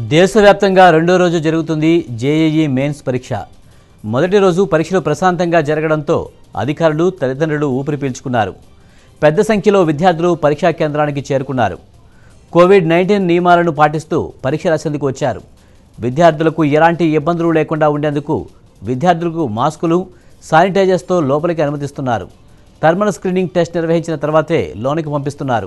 దేశవ్యాప్తంగా రెండో రోజు జరుగుతుంది జేఏఈ మెయిన్స్ పరీక్ష మొదటి రోజు పరీక్షలు ప్రశాంతంగా జరగడంతో అధికారులు తల్లిదండ్రులు ఊపిరి పీల్చుకున్నారు పెద్ద సంఖ్యలో విద్యార్థులు పరీక్షా కేంద్రానికి చేరుకున్నారు కోవిడ్ నైన్టీన్ నియమాలను పాటిస్తూ పరీక్ష రాసేందుకు వచ్చారు విద్యార్థులకు ఎలాంటి ఇబ్బందులు లేకుండా ఉండేందుకు విద్యార్థులకు మాస్కులు శానిటైజర్స్తో లోపలికి అనుమతిస్తున్నారు థర్మల్ స్క్రీనింగ్ టెస్ట్ నిర్వహించిన తర్వాతే లోనికి పంపిస్తున్నారు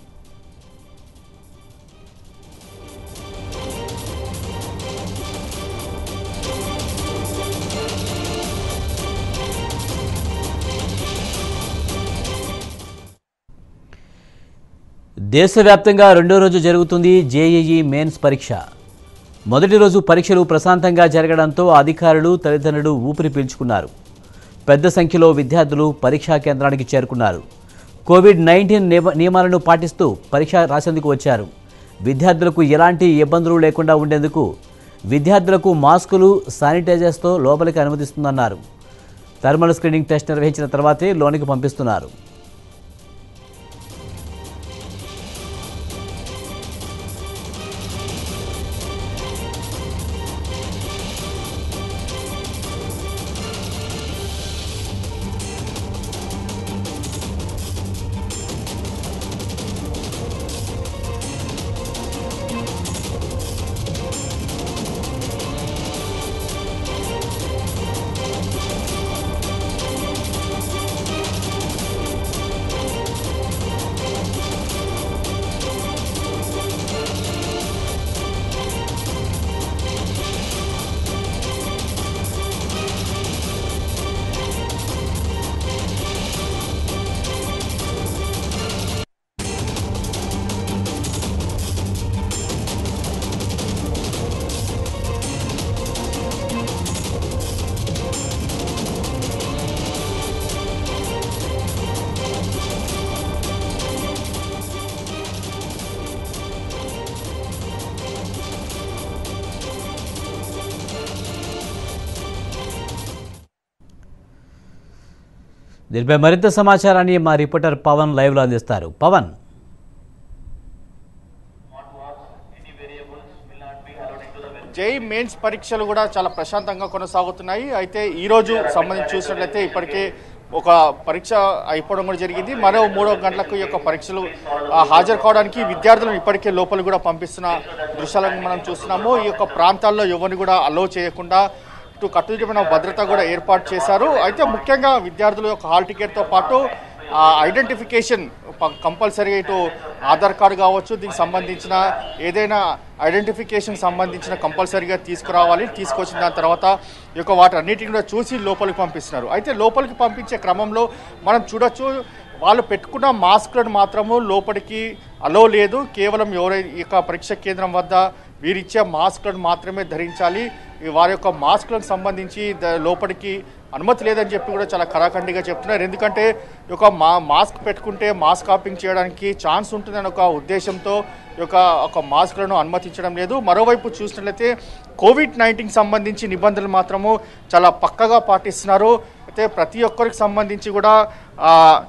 దేశవ్యాప్తంగా రెండో రోజు జరుగుతుంది జేఈఈ మెయిన్స్ పరీక్ష మొదటి రోజు పరీక్షలు ప్రశాంతంగా జరగడంతో అధికారులు తల్లిదండ్రులు ఊపిరి పీల్చుకున్నారు పెద్ద సంఖ్యలో విద్యార్థులు పరీక్షా కేంద్రానికి చేరుకున్నారు కోవిడ్ నైన్టీన్ నియమాలను పాటిస్తూ పరీక్ష రాసేందుకు వచ్చారు విద్యార్థులకు ఎలాంటి ఇబ్బందులు లేకుండా ఉండేందుకు విద్యార్థులకు మాస్కులు శానిటైజర్స్తో లోపలికి అనుమతిస్తుందన్నారు థర్మల్ స్క్రీనింగ్ టెస్ట్ నిర్వహించిన తర్వాతే లోనికి పంపిస్తున్నారు దీనిపై మరింత సమాచారాన్ని మా రిపోర్టర్ పవన్ లైవ్లో అందిస్తారు పవన్ జై మెయిన్స్ పరీక్షలు కూడా చాలా ప్రశాంతంగా కొనసాగుతున్నాయి అయితే ఈ రోజు సంబంధించి చూసినట్లయితే ఇప్పటికే ఒక పరీక్ష అయిపోవడం కూడా జరిగింది మరో మూడో గంటలకు ఈ యొక్క పరీక్షలు ఆ, హాజరు కావడానికి విద్యార్థులను ఇప్పటికే లోపల కూడా పంపిస్తున్న దృశ్యాలను మనం చూస్తున్నాము ఈ యొక్క ప్రాంతాల్లో ఎవరిని కూడా అలో చేయకుండా ఇటు కట్టుదిట్టమైన భద్రత కూడా ఏర్పాటు చేశారు అయితే ముఖ్యంగా విద్యార్థుల యొక్క హాల్ టికెట్తో పాటు ఆ, ఐడెంటిఫికేషన్ ప- కంపల్సరీగా ఇటు ఆధార్ కార్డు కావచ్చు దీనికి సంబంధించిన ఏదైనా ఐడెంటిఫికేషన్ సంబంధించిన కంపల్సరీగా తీసుకురావాలి తీసుకొచ్చిన దాని తర్వాత ఈ యొక్క వాటి అన్నిటిని కూడా చూసి లోపలికి పంపిస్తున్నారు అయితే లోపలికి పంపించే క్రమంలో మనం చూడొచ్చు వాళ్ళు పెట్టుకున్న మాస్క్లను మాత్రము లోపలికి అలో లేదు కేవలం ఎవరై ఈ యొక్క పరీక్ష కేంద్రం వద్ద వీరిచ్చే మాస్క్లను మాత్రమే ధరించాలి ఈ వారి యొక్క మాస్క్లకు సంబంధించి ద- లోపలికి అనుమతి లేదని చెప్పి కూడా చాలా కరాఖండిగా చెప్తున్నారు ఎందుకంటే ఈ యొక్క మా మాస్క్ పెట్టుకుంటే మాస్క్ కాపింగ్ చేయడానికి ఛాన్స్ ఉంటుందని ఒక ఉద్దేశంతో ఈ యొక్క ఒక మాస్క్లను అనుమతించడం లేదు మరోవైపు చూసినట్లయితే కోవిడ్ నైన్టీన్ సంబంధించి నిబంధనలు మాత్రము చాలా పక్కగా పాటిస్తున్నారు అయితే ప్రతి ఒక్కరికి సంబంధించి కూడా ఆ,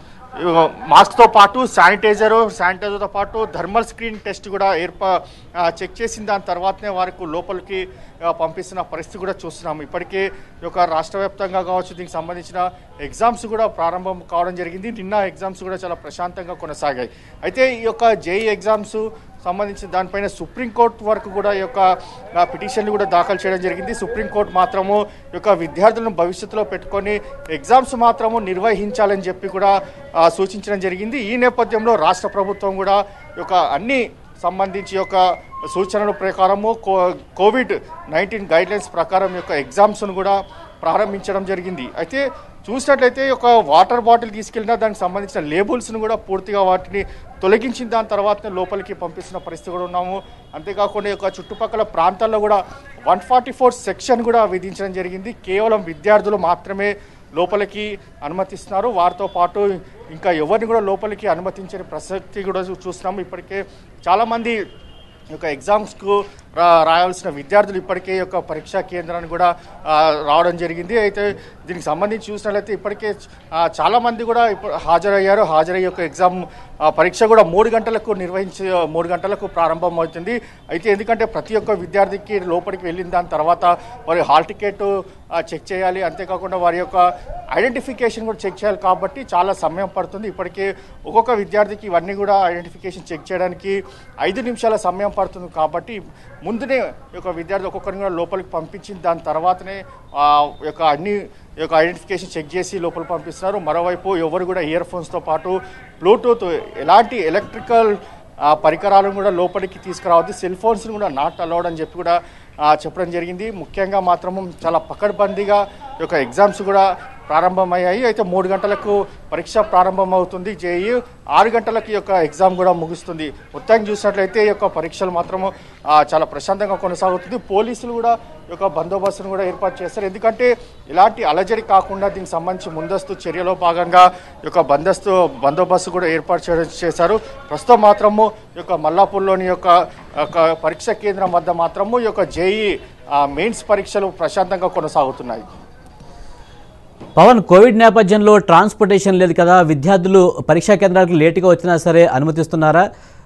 మాస్క్తో పాటు శానిటైజర్ శానిటైజర్తో పాటు థర్మల్ స్క్రీన్ టెస్ట్ కూడా ఏర్పా ఆ, చెక్ చేసిన దాని తర్వాతనే వారికి లోపలికి ఆ, పంపిస్తున్న పరిస్థితి కూడా చూస్తున్నాము ఇప్పటికే ఈ యొక్క రాష్ట్ర వ్యాప్తంగా కావచ్చు దీనికి సంబంధించిన ఎగ్జామ్స్ కూడా ప్రారంభం కావడం జరిగింది నిన్న ఎగ్జామ్స్ కూడా చాలా ప్రశాంతంగా కొనసాగాయి అయితే ఈ యొక్క జేఈ ఎగ్జామ్స్ సంబంధించిన దానిపైన సుప్రీంకోర్టు వరకు కూడా ఈ యొక్క ఆ, పిటిషన్లు కూడా దాఖలు చేయడం జరిగింది సుప్రీంకోర్టు మాత్రము ఈ యొక్క విద్యార్థులను భవిష్యత్తులో పెట్టుకొని ఎగ్జామ్స్ మాత్రము నిర్వహించాలని చెప్పి కూడా ఆ, సూచించడం జరిగింది ఈ నేపథ్యంలో రాష్ట్ర ప్రభుత్వం కూడా ఈ యొక్క అన్ని సంబంధించి ఈ యొక్క సూచనల ప్రకారము కో- కోవిడ్ నైన్టీన్ గైడ్లైన్స్ ప్రకారం ఈ యొక్క ఎగ్జామ్స్ను కూడా ప్రారంభించడం జరిగింది అయితే చూసినట్లయితే ఒక వాటర్ బాటిల్ తీసుకెళ్ళినా దానికి సంబంధించిన లేబుల్స్ను కూడా పూర్తిగా వాటిని తొలగించిన దాని తర్వాతనే లోపలికి పంపిస్తున్న పరిస్థితి కూడా ఉన్నాము అంతేకాకుండా ఈ యొక్క చుట్టుపక్కల ప్రాంతాల్లో కూడా వన్ ఫార్టీ ఫోర్ సెక్షన్ కూడా విధించడం జరిగింది కేవలం విద్యార్థులు మాత్రమే లోపలికి అనుమతిస్తున్నారు వారితో పాటు ఇంకా ఎవరిని కూడా లోపలికి అనుమతించని ప్రసక్తి కూడా చూ- చూస్తున్నాము ఇప్పటికే చాలామంది ఈ యొక్క ఎగ్జామ్స్కు రా- రాయాల్సిన విద్యార్థులు ఇప్పటికే ఈ యొక్క పరీక్షా కేంద్రాన్ని కూడా ఆ, రావడం జరిగింది అయితే దీనికి సంబంధించి చూసినట్లయితే ఇప్పటికే ఆ, చాలా మంది కూడా ఇప్పుడు హాజరయ్యారు హాజరయ్యే యొక్క ఎగ్జామ్ ఆ, పరీక్ష కూడా మూడు గంటలకు నిర్వహించి మూడు గంటలకు ప్రారంభం అవుతుంది అయితే ఎందుకంటే ప్రతి ఒక్క విద్యార్థికి లోపలికి వెళ్ళిన దాని తర్వాత వారి హాల్ టికెట్ ఆ, చెక్ చేయాలి అంతేకాకుండా వారి యొక్క ఐడెంటిఫికేషన్ కూడా చెక్ చేయాలి కాబట్టి చాలా సమయం పడుతుంది ఇప్పటికే ఒక్కొక్క విద్యార్థికి ఇవన్నీ కూడా ఐడెంటిఫికేషన్ చెక్ చేయడానికి ఐదు నిమిషాల సమయం పడుతుంది కాబట్టి ముందునే ఈ యొక్క విద్యార్థి ఒక్కొక్కరిని కూడా లోపలికి పంపించిన దాని తర్వాతనే ఆ యొక్క అన్ని ఈ యొక్క ఐడెంటిఫికేషన్ చెక్ చేసి లోపల పంపిస్తున్నారు మరోవైపు ఎవరు కూడా ఇయర్ ఫోన్స్తో పాటు బ్లూటూత్ ఎలాంటి ఎలక్ట్రికల్ ఆ పరికరాలను కూడా లోపలికి తీసుకురావద్దు సెల్ ఫోన్స్ని కూడా నాట్ అలౌడ్ అని చెప్పి కూడా ఆ, చెప్పడం జరిగింది ముఖ్యంగా మాత్రము చాలా పకడ్బందీగా ఈ యొక్క ఎగ్జామ్స్ కూడా ప్రారంభమయ్యాయి అయితే మూడు గంటలకు పరీక్ష ప్రారంభమవుతుంది జేఈ ఆరు గంటలకు ఈ యొక్క ఎగ్జామ్ కూడా ముగుస్తుంది మొత్తం చూసినట్లయితే ఈ యొక్క పరీక్షలు మాత్రము ఆ, చాలా ప్రశాంతంగా కొనసాగుతుంది పోలీసులు కూడా ఈ యొక్క బందోబస్తును కూడా ఏర్పాటు చేస్తారు ఎందుకంటే ఇలాంటి అలజడి కాకుండా దీనికి సంబంధించి ముందస్తు చర్యలో భాగంగా ఈ యొక్క బందస్తు బందోబస్తు కూడా ఏర్పాటు చేయడం చేశారు ప్రస్తుతం మాత్రము ఈ యొక్క మల్లాపూర్లోని యొక్క యొక్క పరీక్ష కేంద్రం వద్ద మాత్రము ఈ యొక్క జేఈ మెయిన్స్ పరీక్షలు ప్రశాంతంగా కొనసాగుతున్నాయి పవన్ కోవిడ్ నేపథ్యంలో ట్రాన్స్పోర్టేషన్ లేదు కదా విద్యార్థులు పరీక్షా కేంద్రాలకు లేటుగా వచ్చినా సరే అనుమతిస్తున్నారా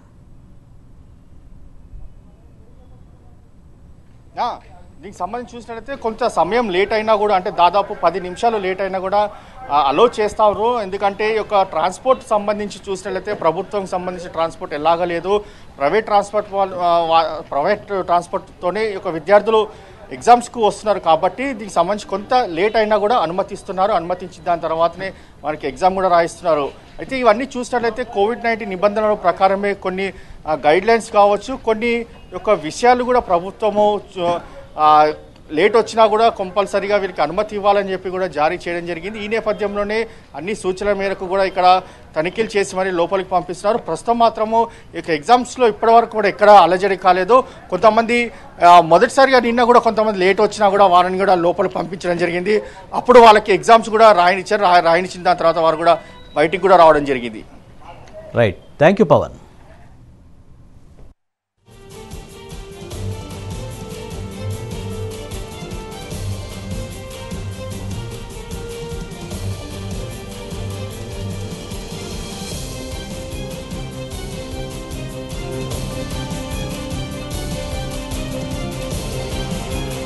ఆ, దీనికి సంబంధించి చూసినట్లయితే కొంత సమయం లేట్ అయినా కూడా అంటే దాదాపు పది నిమిషాలు లేట్ అయినా కూడా అలో చేస్తారు ఎందుకంటే ఈ యొక్క ట్రాన్స్పోర్ట్ సంబంధించి చూసినట్లయితే ప్రభుత్వం సంబంధించి ట్రాన్స్పోర్ట్ ఎలాగ లేదు ప్రైవేట్ ట్రాన్స్పోర్ట్ వాళ్ళు ఆ, వా- ప్రైవేట్ ట్రాన్స్పోర్ట్తోనే ఈ యొక్క విద్యార్థులు ఎగ్జామ్స్కు వస్తున్నారు కాబట్టి దీనికి సంబంధించి కొంత లేట్ అయినా కూడా అనుమతిస్తున్నారు అనుమతించిన దాని తర్వాతనే మనకి ఎగ్జామ్ కూడా రాయిస్తున్నారు అయితే ఇవన్నీ చూసినట్లయితే కోవిడ్ నైన్టీన్ నిబంధనల ప్రకారమే కొన్ని గైడ్ లైన్స్ కావచ్చు కొన్ని యొక్క విషయాలు కూడా ప్రభుత్వము చు- ఆ, లేట్ వచ్చినా కూడా కంపల్సరీగా వీరికి అనుమతి ఇవ్వాలని చెప్పి కూడా జారీ చేయడం జరిగింది ఈ నేపథ్యంలోనే అన్ని సూచనల మేరకు కూడా ఇక్కడ తనిఖీలు చేసి మరి లోపలికి పంపిస్తున్నారు ప్రస్తుతం మాత్రము ఇక ఎగ్జామ్స్లో ఇప్పటివరకు కూడా ఎక్కడ అలజడి కాలేదు కొంతమంది ఆ, మొదటిసారిగా నిన్న కూడా కొంతమంది లేట్ వచ్చినా కూడా వారిని కూడా లోపలికి పంపించడం జరిగింది అప్పుడు వాళ్ళకి ఎగ్జామ్స్ కూడా రాయనిచ్చారు రా- రాయనిచ్చిన దాని తర్వాత వారు కూడా బయటికి కూడా రావడం జరిగింది రైట్ థ్యాంక్ యూ పవన్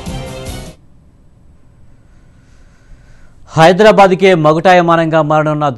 హైదరాబాద్కే మగుటాయమానంగా మారనున్న